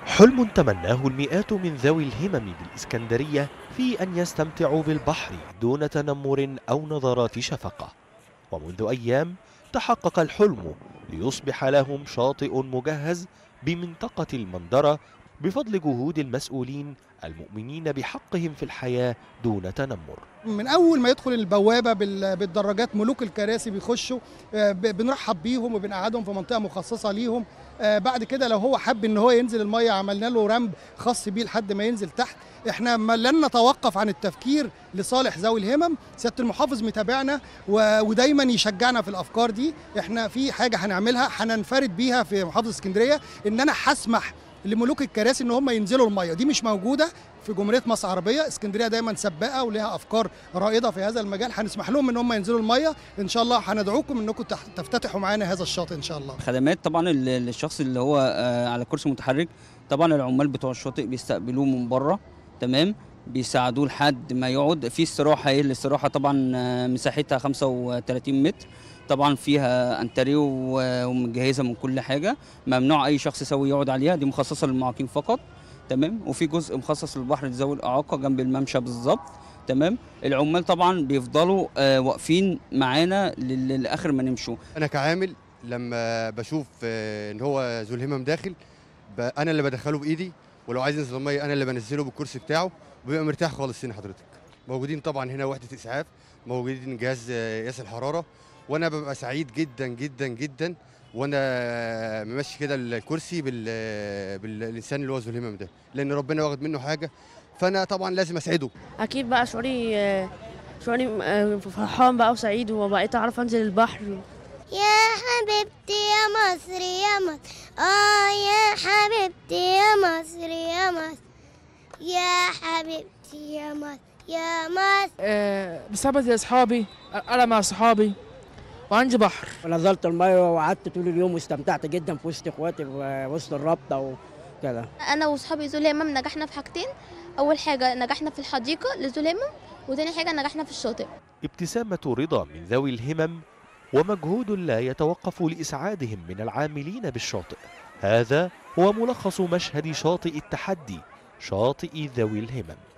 حلم تمناه المئات من ذوي الهمم بالإسكندرية في أن يستمتعوا بالبحر دون تنمر أو نظرات شفقة ومنذ أيام تحقق الحلم ليصبح لهم شاطئ مجهز بمنطقة المندرة بفضل جهود المسؤولين المؤمنين بحقهم في الحياة دون تنمر من اول ما يدخل البوابه بال- بالدراجات ملوك الكراسي بيخشوا آه، ب- بنرحب بيهم وبنقعدهم في منطقه مخصصه ليهم آه، بعد كده لو هو حب ان هو ينزل الميه عملنا له رمب خاص بيه لحد ما ينزل تحت احنا ما لن نتوقف عن التفكير لصالح ذوي الهمم سياده المحافظ متابعنا و- ودايما يشجعنا في الافكار دي احنا في حاجه هنعملها هننفرد بيها في محافظه اسكندريه ان انا هسمح لملوك الكراسي ان هم ينزلوا الميه دي مش موجوده في جمهوريه مصر العربيه اسكندريه دايما سباقه ولها افكار رائده في هذا المجال هنسمح لهم ان هم ينزلوا الميه ان شاء الله هندعوكم انكم تح- تفتتحوا معانا هذا الشاطئ ان شاء الله خدمات طبعا ال- الشخص اللي هو آه، على كرسي متحرك طبعا العمال بتوع الشاطئ بيستقبلوه من بره تمام بيساعدوه لحد ما يقعد في استراحه هي الاستراحه طبعا آه، مساحتها 35 متر طبعا فيها انتريه و- ومجهزه من كل حاجه ممنوع اي شخص سوي يقعد عليها دي مخصصه للمعاقين فقط تمام وفي جزء مخصص للبحر لذوي الاعاقه جنب الممشى بالظبط تمام العمال طبعا بيفضلوا آه، واقفين معانا لل- لاخر ما نمشوا انا كعامل لما بشوف آه، ان هو ذو الهمم داخل ب- انا اللي بدخله بايدي ولو عايز ينزل الميه انا اللي بنزله بالكرسي بتاعه وبيبقى مرتاح خالص هنا حضرتك موجودين طبعا هنا وحده اسعاف موجودين جهاز آه، قياس الحراره وانا ببقى سعيد جدا جدا جدا وانا ممشي كده الكرسي بال بالانسان اللي هو ذو الهمم ده لان ربنا واخد منه حاجه فانا طبعا لازم اسعده اكيد بقى شعوري شعوري آه، فرحان بقى وسعيد وبقيت اعرف انزل البحر يا حبيبتي يا مصر يا مصر اه يا حبيبتي يا مصر يا مصر يا حبيبتي يا مصر يا مصر آه، بسبب اصحابي انا مع صحابي وعندي بحر نزلت الميه وقعدت طول اليوم واستمتعت جدا في وسط اخواتي في وسط الرابطه وكده انا واصحابي ذو الهمم نجحنا في حاجتين اول حاجه نجحنا في الحديقه لذو الهمم وتاني حاجه نجحنا في الشاطئ ابتسامة رضا من ذوي الهمم ومجهود لا يتوقف لإسعادهم من العاملين بالشاطئ هذا هو ملخص مشهد شاطئ التحدي شاطئ ذوي الهمم